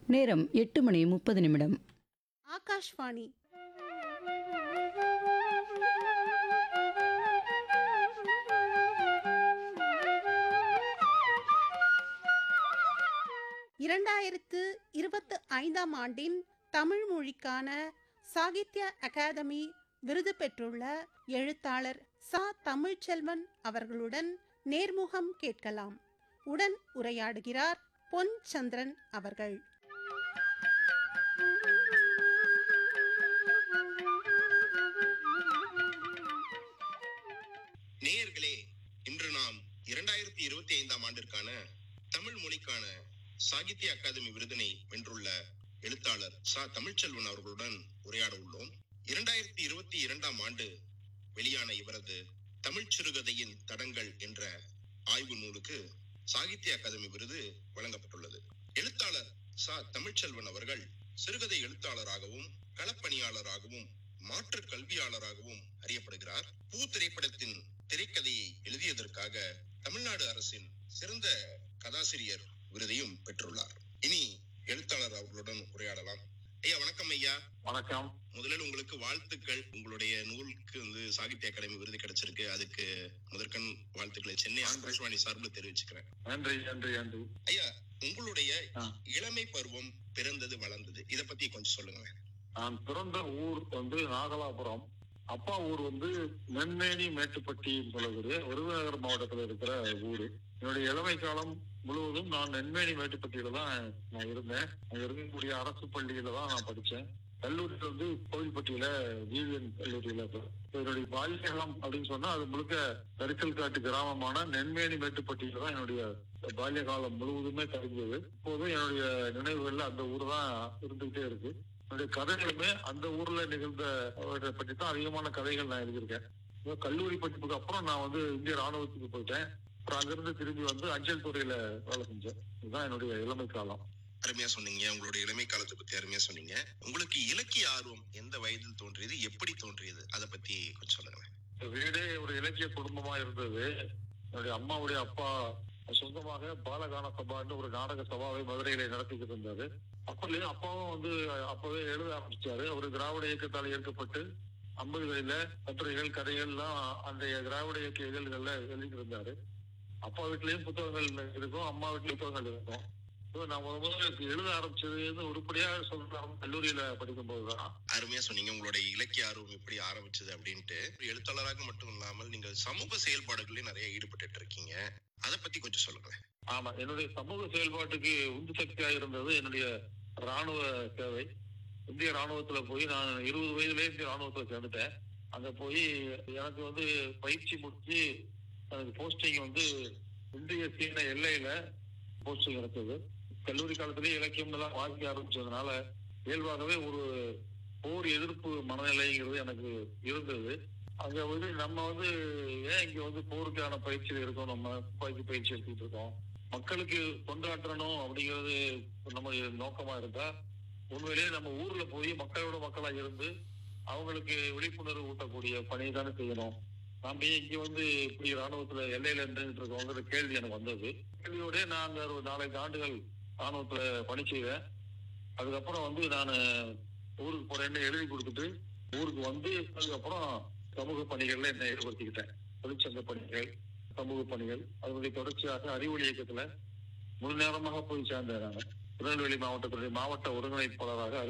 நேரம் எட்டு மணி முப்பது நிமிடம் ஆகாஷ்வாணி இரண்டாயிரத்து இருபத்து ஐந்தாம் ஆண்டின் தமிழ் மொழிக்கான சாகித்ய அகாதமி விருது பெற்றுள்ள எழுத்தாளர் சா தமிழ்ச்செல்வன் அவர்களுடன் நேர்முகம் கேட்கலாம் உடன் உரையாடுகிறார் பொன் சந்திரன் அவர்கள் நேயர்களே இன்று நாம் இரண்டாயிரத்தி இருபத்தி ஐந்தாம் ஆண்டிற்கான தமிழ் மொழிக்கான சாகித்ய அகாதமி விருதினை வென்றுள்ள எழுத்தாளர் சா தமிழ்ச்செல்வன் அவர்களுடன் உரையாட உள்ளோம் இரண்டாயிரத்தி இருபத்தி இரண்டாம் ஆண்டு வெளியான இவரது தமிழ் சிறுகதையின் தடங்கள் என்ற ஆய்வு நூலுக்கு சாகித்ய அகாதமி விருது வழங்கப்பட்டுள்ளது எழுத்தாளர் சா தமிழ்ச்செல்வன் அவர்கள் சிறுகதை எழுத்தாளராகவும் களப்பணியாளராகவும் மாற்று கல்வியாளராகவும் அறியப்படுகிறார் பூ திரைப்படத்தின் திரைக்கதையை எழுதியதற்காக தமிழ்நாடு அரசின் சிறந்த கதாசிரியர் விருதையும் பெற்றுள்ளார் இனி எழுத்தாளர் அவர்களுடன் உரையாடலாம் ஐயா வணக்கம் ஐயா வணக்கம் முதலில் உங்களுக்கு வாழ்த்துக்கள் உங்களுடைய நூலுக்கு வந்து சாகித்ய அகாடமி விருது கிடைச்சிருக்கு அதுக்கு முதற்கண் வாழ்த்துக்களை சென்னை ஆகாஷ்வாணி சார்பில் தெரிவிச்சுக்கிறேன் நன்றி நன்றி நன்றி ஐயா உங்களுடைய ஆ. இளமை பருவம் பிறந்தது வளர்ந்தது இத பத்தி கொஞ்சம் சொல்லுங்க நான் பிறந்த ஊர் வந்து நாகலாபுரம் அப்பா ஊர் வந்து நென்மேனி மேட்டுப்பட்டின்னு சொல்லக்கூடிய விருதுநகர் மாவட்டத்துல இருக்கிற ஊரு என்னுடைய இளமை காலம் முழுவதும் நான் நென்மேனி மேட்டுப்பட்டியில தான் நான் இருந்தேன் அங்க இருக்கக்கூடிய அரசு பள்ளியில தான் நான் படிச்சேன் கல்லூரியில வந்து கோவில்பட்டியில ஜிவிஎன் கல்லூரியில இப்ப என்னுடைய பால்யகாலம் அப்படின்னு சொன்னா அது முழுக்க கரிசல் காட்டு கிராமமான நென்மேனி மேட்டுப்பட்டியில தான் என்னுடைய பால்ய காலம் முழுவதுமே கழிஞ்சது இப்போதும் என்னுடைய நினைவுகள்ல அந்த ஊர் தான் இருந்துகிட்டே இருக்கு என்னுடைய கதைகளுமே அந்த ஊர்ல நிகழ்ந்த அவரை பற்றி தான் அதிகமான கதைகள் நான் எழுதியிருக்கேன் இப்போ கல்லூரி படிப்புக்கு அப்புறம் நான் வந்து இந்திய ராணுவத்துக்கு போயிட்டேன் அப்புறம் அங்கிருந்து திரும்பி வந்து அஞ்சல் துறையில வேலை செஞ்சேன் இதுதான் என்னுடைய இளமை காலம் அருமையா சொன்னீங்க உங்களுடைய இளமை காலத்தை பத்தி அருமையா சொன்னீங்க உங்களுக்கு இலக்கிய ஆர்வம் எந்த வயதில் தோன்றியது எப்படி தோன்றியது அத பத்தி கொஞ்சம் சொல்லுங்க இந்த வீடே ஒரு இலக்கிய குடும்பமா இருந்தது என்னுடைய அம்மாவுடைய அப்பா சொந்தமாக பாலகான சபான்னு ஒரு நாடக சபாவை மதுரையில நடத்திக்கிட்டு இருந்தாரு அப்பலேயும் அப்பாவும் வந்து அப்பவே எழுத ஆரம்பிச்சாரு அவர் திராவிட இயக்கத்தால் ஈர்க்கப்பட்டு ஐம்பதுகளில கட்டுரைகள் கதைகள் எல்லாம் அந்த திராவிட இயக்க இதழ்கள்ல எழுதிட்டு இருந்தாரு அப்பா வீட்லயும் புத்தகங்கள் இருக்கும் அம்மா வீட்லயும் புத்தகங்கள் இருக்கும் So, நான் முத முதல்ல எழுத ஆரம்பிச்சது வந்து உருப்படியா சொல்றேன் கல்லூரியில படிக்கும் போதுதான் அருமையா சொன்னீங்க உங்களுடைய இலக்கிய ஆர்வம் எப்படி ஆரம்பிச்சது அப்படின்ட்டு ஒரு எழுத்தாளராக மட்டும் இல்லாமல் நீங்கள் சமூக செயல்பாடுகளில் நிறைய ஈடுபட்டு இருக்கீங்க அத பத்தி கொஞ்சம் சொல்லுங்க ஆமா என்னுடைய சமூக செயல்பாட்டுக்கு உந்து சக்தியா இருந்தது என்னுடைய ராணுவ சேவை இந்திய ராணுவத்துல போய் நான் இருபது வயதுலயே இந்திய ராணுவத்துல சேர்ந்துட்டேன் அங்க போய் எனக்கு வந்து பயிற்சி முடிச்சு எனக்கு போஸ்டிங் வந்து இந்திய சீன எல்லையில போஸ்டிங் கிடைச்சது கல்லூரி காலத்திலேயே இலக்கியம் எல்லாம் வாசிக்க ஆரம்பிச்சதுனால இயல்பாகவே ஒரு போர் எதிர்ப்பு மனநிலைங்கிறது எனக்கு இருந்தது அங்க வந்து நம்ம வந்து ஏன் இங்க வந்து போருக்கான பயிற்சியில் இருக்கோம் நம்ம துப்பாக்கி பயிற்சி எடுத்துட்டு இருக்கோம் மக்களுக்கு கொண்டாற்றணும் அப்படிங்கிறது நம்ம நோக்கமா இருந்தா உண்மையிலேயே நம்ம ஊர்ல போய் மக்களோட மக்களா இருந்து அவங்களுக்கு விழிப்புணர்வு ஊட்டக்கூடிய பணியை தானே செய்யணும் நாம ஏன் இங்க வந்து இப்படி ராணுவத்துல எல்லையில இருந்துட்டு இருக்கோங்கிற கேள்வி எனக்கு வந்தது கேள்வியோட நான் அங்க ஒரு நாலஞ்சு ஆண்டுகள் ராணுவத்துல பணி செய்தேன் அதுக்கப்புறம் வந்து நான் ஊருக்கு போறேன்னு எழுதி கொடுத்துட்டு ஊருக்கு வந்து அதுக்கப்புறம் சமூக பணிகள்ல என்ன ஈடுபடுத்திக்கிட்டேன் தொழிற்சங்க பணிகள் சமூக பணிகள் அதனுடைய தொடர்ச்சியாக அறிவொளி இயக்கத்துல முழு நேரமாக போய் சேர்ந்தேன் நான் திருநெல்வேலி மாவட்டத்துடைய மாவட்ட ஒருங்கிணைப்பாளராக